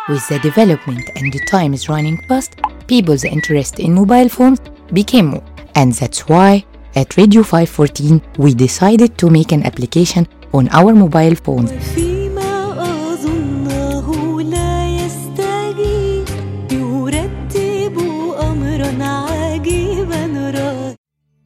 With the development and the time is running fast, people's interest in mobile phones became more. And that's why at Radio 514 we decided to make an application on our mobile phones فيما أظنه لا يستجيب يرتب أمرا عجيبا رأي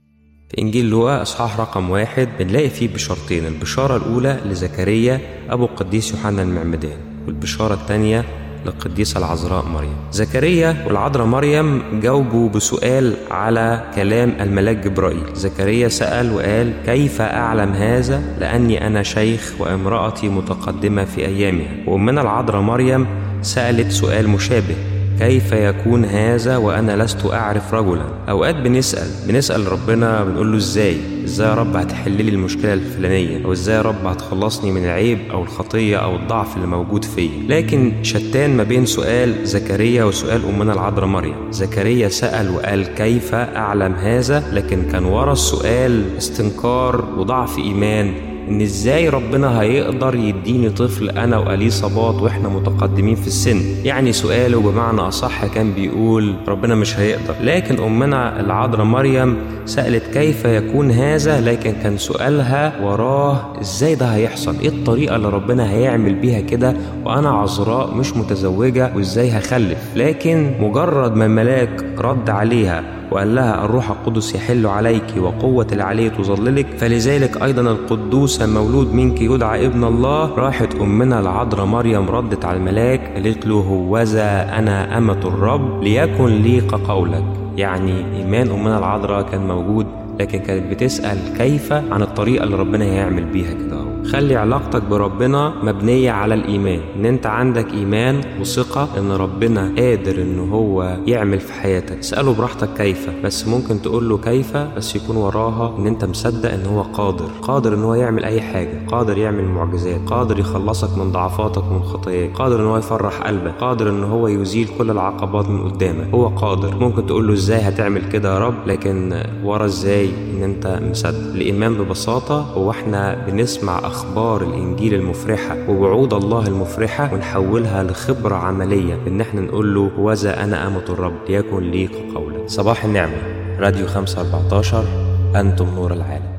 في إنجيل لوقا إصحاح رقم واحد بنلاقي فيه بشارتين البشارة الأولى لزكريا أبو القديس يوحنا المعمدان والبشارة الثانية للقديسة العذراء مريم زكريا والعذراء مريم جاوبوا بسؤال على كلام الملاك جبرائيل زكريا سأل وقال كيف أعلم هذا لأني أنا شيخ وامرأتي متقدمة في أيامها وأمنا العذراء مريم سألت سؤال مشابه كيف يكون هذا وانا لست اعرف رجلا اوقات بنسال بنسال ربنا بنقول له ازاي ازاي يا رب هتحل لي المشكله الفلانيه او ازاي يا رب هتخلصني من العيب او الخطيه او الضعف اللي موجود فيا لكن شتان ما بين سؤال زكريا وسؤال امنا العذراء مريم زكريا سال وقال كيف اعلم هذا لكن كان ورا السؤال استنكار وضعف ايمان ان ازاي ربنا هيقدر يديني طفل انا وقليه صباط واحنا متقدمين في السن يعني سؤاله بمعنى اصح كان بيقول ربنا مش هيقدر لكن امنا العذراء مريم سالت كيف يكون هذا لكن كان سؤالها وراه ازاي ده هيحصل ايه الطريقه اللي ربنا هيعمل بيها كده وانا عذراء مش متزوجه وازاي هخلف لكن مجرد ما الملاك رد عليها وقال لها الروح القدس يحل عليك وقوة العلي تظللك فلذلك أيضا القدوس المولود منك يدعى ابن الله راحت أمنا العذراء مريم ردت على الملاك قالت له هوذا أنا أمة الرب ليكن لي كقولك يعني إيمان أمنا العذراء كان موجود لكن كانت بتسأل كيف عن الطريقة اللي ربنا هيعمل بيها كده اهو خلي علاقتك بربنا مبنية على الإيمان إن أنت عندك إيمان وثقة إن ربنا قادر إن هو يعمل في حياتك اسأله براحتك كيف بس ممكن تقول له كيف بس يكون وراها إن أنت مصدق إن هو قادر قادر إن هو يعمل أي حاجة قادر يعمل معجزات قادر يخلصك من ضعفاتك ومن خطاياك قادر إن هو يفرح قلبك قادر إن هو يزيل كل العقبات من قدامك هو قادر ممكن تقول له إزاي هتعمل كده يا رب لكن ورا إزاي إن أنت مصدق الإيمان ببساطة هو إحنا بنسمع أخبار الإنجيل المفرحة ووعود الله المفرحة ونحولها لخبرة عملية إن إحنا نقول له وذا أنا أمة الرب ليكن لي كقولك صباح النعمة راديو 514 أنتم نور العالم